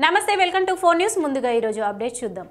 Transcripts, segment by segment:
నమస్తే welcome to four news ముందుగా ఈరోజు అప్డేట్ చూద్దాం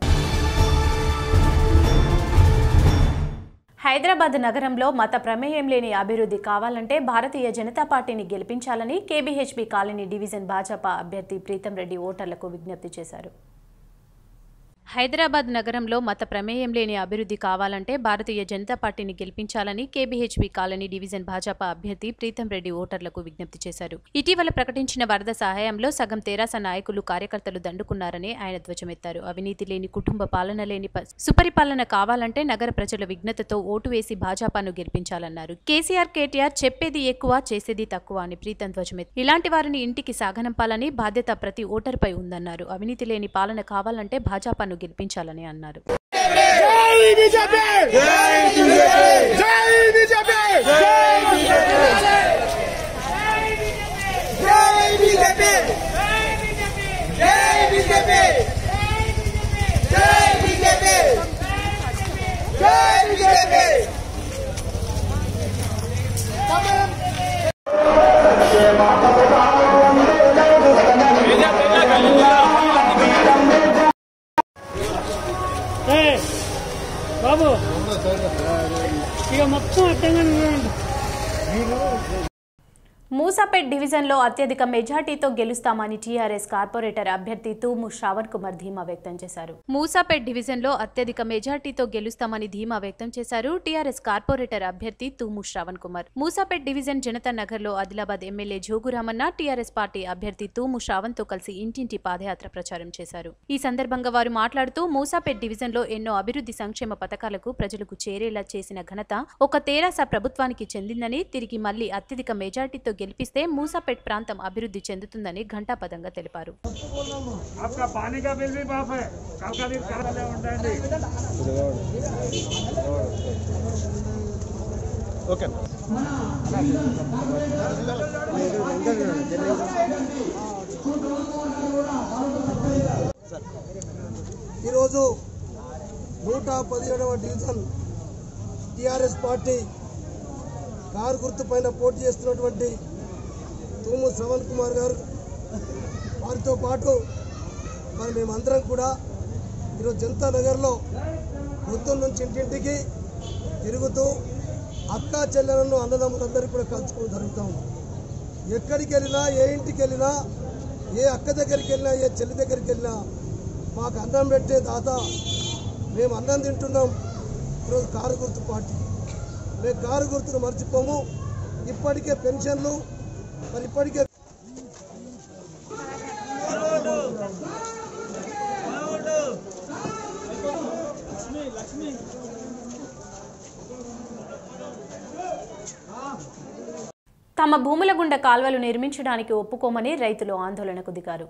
హైదరాబాద్ నగరంలో మత ప్రమేయం లేని అభివృద్ధి కావాలంటే భారతీయ జనతా పార్టీని గెలిపించాలని కేబీహెచ్బీ కాలనీ డివిజన్ భాజపా అభ్యర్థి ప్రీతం రెడ్డి ఓటర్లకు విజ్ఞప్తి చేశారు హైదరాబాద్ నగరంలో మత ప్రమేయం లేని అభివృద్ధి కావాలంటే భారతీయ జనతా పార్టీని గెలిపించాలని కేబీహెచ్బీ కాలనీ డివిజన్ భాజపా అభ్యర్థి ప్రీతం రెడ్డి ఓటర్లకు విజ్ఞప్తి చేశారు ఇటీవల ప్రకటించిన వరద సహాయంలో సగం తెరాస నాయకులు కార్యకర్తలు దండుకున్నారని ఆయన ధ్వజమెత్తారు అవినీతి లేని కుటుంబ పాలన లేని ప- సుపరిపాలన కావాలంటే నగర ప్రజల విఘ్నతతో ఓటు వేసి భాజపాను గెలిపించాలన్నారు కేసీఆర్ కేటీఆర్ చెప్పేది ఎక్కువ చేసేది తక్కువ అని ప్రీతం ధ్వజమెత్తి ఇలాంటి వారిని ఇంటికి సాగనంపాలని బాధ్యత ప్రతి ఓటర్పై ఉందన్నారు అవినీతి లేని పాలన కావాలంటే భాజపాను గెలిపించాలని అన్నారు జై బీజేపీ జై బీజేపీ జై బీజేపీ జై బీజేపీ జై బీజేపీ జై బీజేపీ జై బీజేపీ ఏయ్, బాబు ఇక మొత్తం అట్టంగా ఉండండి. మూసాపేట్ డివిజన్లో అత్యధిక మెజార్టీతో గెలుస్తామని టీఆర్ఎస్ కార్పొరేటర్ అభ్యర్థి తూము శ్రావణ్ కుమార్ ధీమా వ్యక్తం చేశారు మూసాపేట్ డివిజన్లో అత్యధిక మెజార్టీతో గెలుస్తామని ధీమా వ్యక్తం చేశారు టీఆర్ఎస్ కార్పొరేటర్ అభ్యర్థి తూము శ్రావణ్ కుమార్ మూసాపేట్ డివిజన్ జనతా నగర్ లో Adilabad MLA Jogu Ramanna TRS party అభ్యర్థి తూము శ్రావణ్ తో కలిసి ఇంటింటి పాదయాత్ర ప్రచారం చేశారు ఈ సందర్భంగా వారు మాట్లాడుతూ మూసాపేట్ డివిజన్ లో ఎన్నో అభివృద్ధి సంక్షేమ పథకాలకు ప్రజలకు చేరేలా చేసిన ఘనత ఒక తెరాస ప్రభుత్వానికి చెందిందని తిరిగి మళ్లీ అత్యధిక మెజార్టీతో గెలిపిస్తే మూసాపేట్ ప్రాంతం అభివృద్ధి చెందుతుందని ఘంటాపదంగా తెలిపారు आपका पानी का बिल भी माफ है कल का दिन कराले ఉండండి ఈరోజు నూట పదిహేడవ డివిజన్ టిఆర్ఎస్ పార్టీ కారు గుర్తు పైన పోటీ చేస్తున్నటువంటి తూము శ్రవణ్ కుమార్ గారు వారితో పాటు మరి మేమందరం కూడా ఈరోజు జనతా నగర్లో వృద్ధుల నుంచి ఇంటింటికి తిరుగుతూ అక్కా చెల్లెలను అన్నదమ్ములందరికీ కూడా కలుసుకోవడం జరుగుతూ ఉంది ఎక్కడికి వెళ్ళినా ఏ ఇంటికి వెళ్ళినా ఏ అక్క దగ్గరికి వెళ్ళినా ఏ చెల్లి దగ్గరికి వెళ్ళినా మాకు అన్నం పెట్టే దాత మేము అన్నం తింటున్నాం ఈరోజు కారు గుర్తు పార్టీ మేము కారు గుర్తును మర్చిపోము ఇప్పటికే పెన్షన్లు మరి ఇప్పటికే తమ భూముల గుండా కాల్వలు నిర్మించడానికి ఒప్పుకోమని రైతులు ఆందోళనకు దిగారు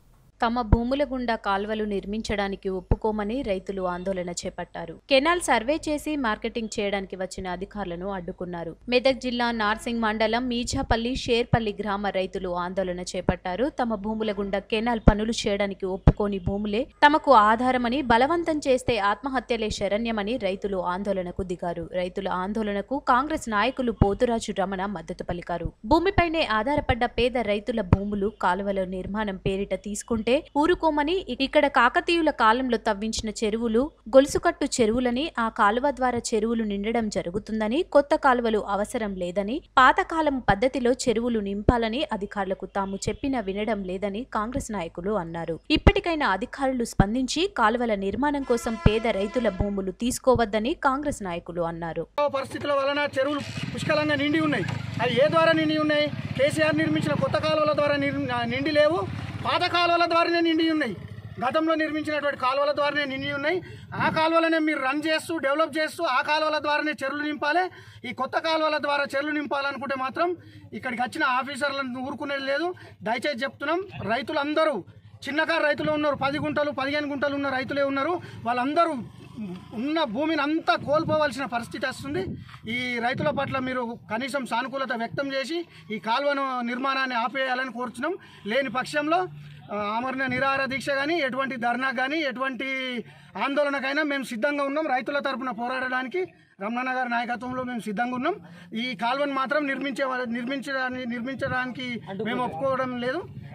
తమ భూముల గుండా కాల్వలు నిర్మించడానికి ఒప్పుకోమని రైతులు ఆందోళన చేపట్టారు కెనాల్ సర్వే చేసి మార్కెటింగ్ చేయడానికి వచ్చిన అధికారులను అడ్డుకున్నారు మెదక్ జిల్లా నార్సింగ్ మండలం మీజాపల్లి షేర్పల్లి గ్రామ రైతులు ఆందోళన చేపట్టారు తమ భూముల గుండా కెనాల్ పనులు చేయడానికి ఒప్పుకోని భూములే తమకు ఆధారమని బలవంతం చేస్తే ఆత్మహత్యలే శరణ్యమని రైతులు ఆందోళనకు దిగారు రైతుల ఆందోళనకు కాంగ్రెస్ నాయకులు పోతురాజు రమణ మద్దతు పలికారు భూమిపైనే ఆధారపడ్డ పేద రైతుల భూములు కాలువల నిర్మాణం పేరిట తీసుకుంటే ఊరుకోమని ఇక్కడ కాకతీయుల కాలంలో తవ్వించిన చెరువులు గొలుసుకట్టు చెరువులని ఆ కాలువ ద్వారా చెరువులు నిండడం జరుగుతుందని కొత్త కాలువలు అవసరం లేదని పాతకాలం పద్ధతిలో చెరువులు నింపాలని అధికారులకు తాము చెప్పినా వినడం లేదని కాంగ్రెస్ నాయకులు అన్నారు ఇప్పటికైనా అధికారులు స్పందించి కాలువల నిర్మాణం కోసం పేద రైతుల భూములు తీసుకోవద్దని కాంగ్రెస్ నాయకులు అన్నారు పరిస్థితుల వలన చెరువులు పుష్కలంగా నిండి ఉన్నాయి అది ఏ ద్వారా నిండి ఉన్నాయి కేసీఆర్ నిర్మించిన కొత్త కాలువల ద్వారా నిర్- నిండి లేవు పాత కాలువల ద్వారానే నిండి ఉన్నాయి గతంలో నిర్మించినటువంటి కాలువల ద్వారానే నిండి ఉన్నాయి ఆ కాలువలనే మీరు రన్ చేస్తూ డెవలప్ చేస్తూ ఆ కాలువల ద్వారానే చెరువులు నింపాలి ఈ కొత్త కాలువల ద్వారా చెరువులు నింపాలనుకుంటే మాత్రం ఇక్కడికి వచ్చిన ఆఫీసర్లను ఊరుకునేది లేదు దయచేసి చెప్తున్నాం రైతులందరూ చిన్నకారు రైతులు ఉన్నారు పది గుంటలు పదిహేను గుంటలు ఉన్న రైతులే ఉన్నారు వాళ్ళందరూ ఉన్న భూమిని అంతా కోల్పోవలసిన పరిస్థితి వస్తుంది ఈ రైతుల పట్ల మీరు కనీసం సానుకూలత వ్యక్తం చేసి ఈ కాలువను నిర్మాణాన్ని ఆపేయాలని కోరుచున్నాం లేని పక్షంలో ఆ, ఆమరణ నిరాహార దీక్ష కానీ ఎటువంటి ధర్నా కానీ ఎటువంటి ఆందోళనకైనా మేము సిద్ధంగా ఉన్నాం రైతుల తరపున పోరాడడానికి రమణన్న గారి నాయకత్వంలో మేము సిద్ధంగా ఉన్నాం ఈ కాలువను మాత్రం నిర్మించే నిర్మించడానికి నిర్మించడానికి మేము ఒప్పుకోవడం లేదు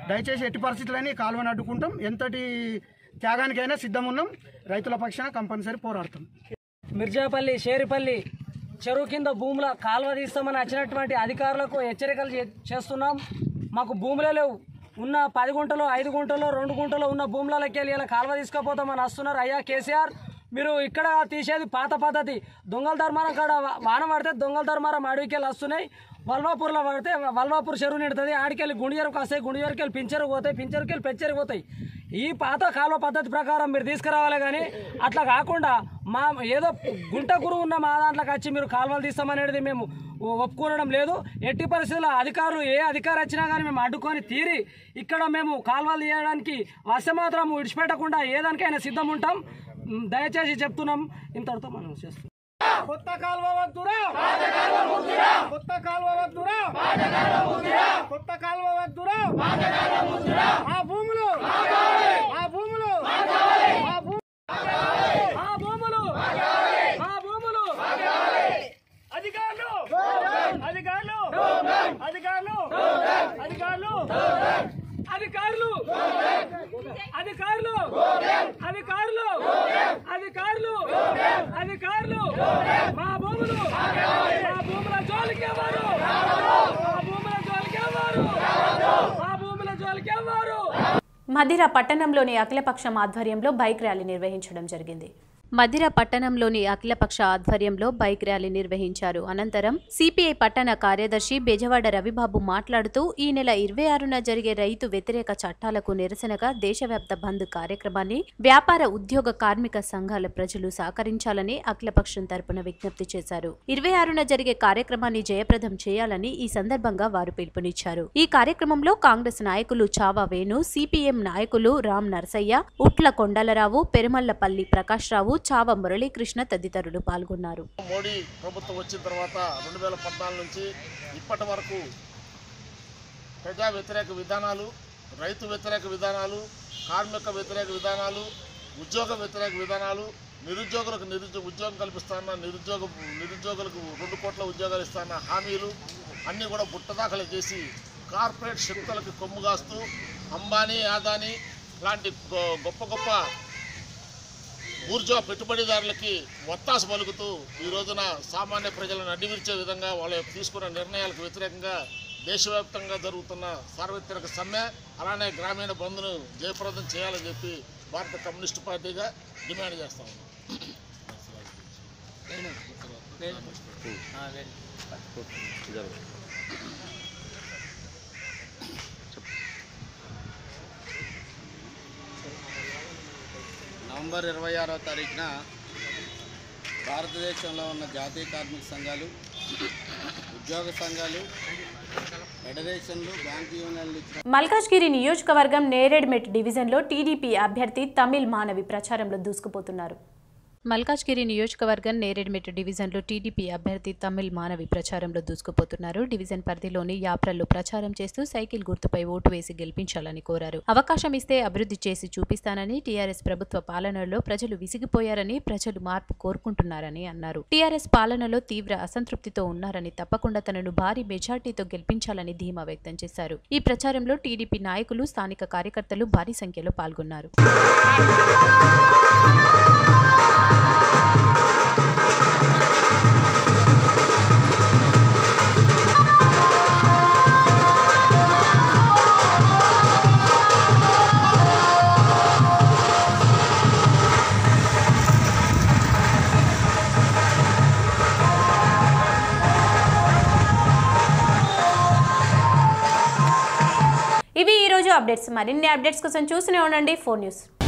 దయచేసి ఎట్టి పరిస్థితులని ఈ కాలువను అడ్డుకుంటాం ఎంతటి త్యాగానికైనా సిద్ధం ఉన్నాం రైతుల పక్షాన కంపల్సరీ పోరాడతాం మిర్జాపల్లి షేరిపల్లి చెరువు కింద భూముల కాలువ తీస్తామని వచ్చినటువంటి అధికారులకు హెచ్చరికలు చే- చేస్తున్నాం మాకు భూములే లేవు ఉన్న పది గుంటలు ఐదు గుంటలు రెండు గుంటలు ఉన్న భూములకి వెళ్ళి ఇలా కాలువ తీసుకుపోతామని వస్తున్నారు అయ్యా కేసీఆర్ మీరు ఇక్కడ తీసేది పాత పద్ధతి దొంగల ధర్మారం కాడ వా- వాన పడితే దొంగల ధర్మారం అడవికి వెళ్ళి వస్తున్నాయి వల్వాపూర్లో పడితే వల్వాపూర్ చెరువు నిడుతుంది ఆడికెళ్ళి గుండియరకు వస్తాయి గుండియరకు వెళ్ళి పించరుకు పోతాయి పించరుకి వెళ్ళి పెంచరుకు పోతాయి ఈ పాత కాలువ పద్ధతి ప్రకారం మీరు తీసుకురావాలి కానీ అట్లా కాకుండా మా ఏదో గుంట గురువు ఉన్న మా దాంట్లోకి వచ్చి మీరు కాలువలు తీస్తామనేది మేము ఒప్పుకోవడం లేదు ఎట్టి పరిస్థితుల్లో అధికారులు ఏ అధికారి వచ్చినా కానీ మేము అడ్డుకొని తీరి ఇక్కడ మేము కాలువలు తీయడానికి మాత్రం విడిచిపెట్టకుండా ఏదానికైనా సిద్ధం ఉంటాం మ్, దయచేసి చెప్తున్నాం ఇంతటితో మనం చేస్తాం కొత్త కాలువ వద్దురా కొత్త కాలువ వద్దురా కొత్త కాలువ వద్దురా మా భూములు మా భూములు మా భూములు మా భూములు మా భూములు అధికారులు అధికారులు అధికారులు అధికారులు అధికారులు అధికారులు అధికారులు అధికారులు అధికారులు మా భూములు మా భూముల జోలికి ఎవరు మా భూముల జోలికి ఎవరు మా భూముల జోలికి ఎవరు మధిర పట్టణంలోని అఖిలపక్షం ఆధ్వర్యంలో బైక్ ర్యాలీ నిర్వహించడం జరిగింది మధిర పట్టణంలోని అఖిలపక్ష ఆధ్వర్యంలో బైక్ ర్యాలీ నిర్వహించారు అనంతరం సిపిఐ పట్టణ కార్యదర్శి బెజవాడ రవిబాబు మాట్లాడుతూ ఈ నెల ఇరవై ఆరున జరిగే రైతు వ్యతిరేక చట్టాలకు నిరసనగా దేశవ్యాప్త బంద్ కార్యక్రమాన్ని వ్యాపార ఉద్యోగ కార్మిక సంఘాల ప్రజలు సహకరించాలని అఖిలపక్షం తరపున విజ్ఞప్తి చేశారు ఇరవై ఆరున జరిగే కార్యక్రమాన్ని జయప్రదం చేయాలని ఈ సందర్భంగా వారు పిలుపునిచ్చారు ఈ కార్యక్రమంలో కాంగ్రెస్ నాయకులు చావా వేణు సిపిఎం నాయకులు రామ్ నరసయ్య ఉట్ల కొండలరావు పెరుమల్లపల్లి ప్రకాష్ రావు చావ మురళీకృష్ణ తదితరులు పాల్గొన్నారు మోడీ ప్రభుత్వం వచ్చిన తర్వాత రెండు వేల పద్నాలుగు నుంచి ఇప్పటి వరకు ప్రజా వ్యతిరేక విధానాలు రైతు వ్యతిరేక విధానాలు కార్మిక వ్యతిరేక విధానాలు ఉద్యోగ వ్యతిరేక విధానాలు నిరుద్యోగులకు నిరుద్యోగ ఉద్యోగం కల్పిస్తాన్న నిరుద్యోగ నిరుద్యోగులకు రెండు కోట్ల ఉద్యోగాలు ఇస్తాన్న హామీలు అన్నీ కూడా బుట్టదాఖలు చేసి కార్పొరేట్ శక్తులకు కొమ్ముగాస్తూ అంబానీ ఆదానీ లాంటి గొ- గొప్ప గొప్ప ఊర్జా పెట్టుబడిదారులకి ఒత్తాస పలుకుతూ ఈ రోజున సామాన్య ప్రజలను అడ్డివిర్చే విధంగా వాళ్ళ యొక్క తీసుకున్న నిర్ణయాలకు వ్యతిరేకంగా దేశవ్యాప్తంగా జరుగుతున్న సార్వత్రిక సమ్మె అలానే గ్రామీణ బంద్ను జయప్రదం చేయాలని చెప్పి భారత కమ్యూనిస్టు పార్టీగా డిమాండ్ చేస్తా ఉన్నాం నవంబర్ ఇరవై ఆరో తారీఖున భారతదేశంలో ఉన్న జాతీయ కార్మిక సంఘాలు ఉద్యోగ సంఘాలు ఫెడరేషన్లు బ్యాంకు యూనియన్లు ఇచ్చిన మల్కాజ్గిరి నియోజకవర్గం నేరేడ్మెట్ డివిజన్లో టీడీపీ అభ్యర్థి తమిళ్ మానవి ప్రచారంలో దూసుకుపోతున్నారు మల్కాజ్గిరి నియోజకవర్గం నేరేడ్మెట్ డివిజన్లో టీడీపీ అభ్యర్థి తమిళ్ మానవి ప్రచారంలో దూసుకుపోతున్నారు డివిజన్ పరిధిలోని యాప్రల్లో ప్రచారం చేస్తూ సైకిల్ గుర్తుపై ఓటు వేసి గెలిపించాలని కోరారు అవకాశం ఇస్తే అభివృద్ధి చేసి చూపిస్తానని టీఆర్ఎస్ ప్రభుత్వ పాలనలో ప్రజలు విసిగిపోయారని ప్రజలు మార్పు కోరుకుంటున్నారని అన్నారు టీఆర్ఎస్ పాలనలో తీవ్ర అసంతృప్తితో ఉన్నారని తప్పకుండా తనను భారీ మెజార్టీతో గెలిపించాలని ధీమా వ్యక్తం చేశారు ఈ ప్రచారంలో టీడీపీ నాయకులు స్థానిక కార్యకర్తలు భారీ సంఖ్యలో పాల్గొన్నారు ఇవి ఈ రోజు అప్డేట్స్ మరిన్ని అప్డేట్స్ కోసం చూస్తూనే ఉండండి ఫోర్ న్యూస్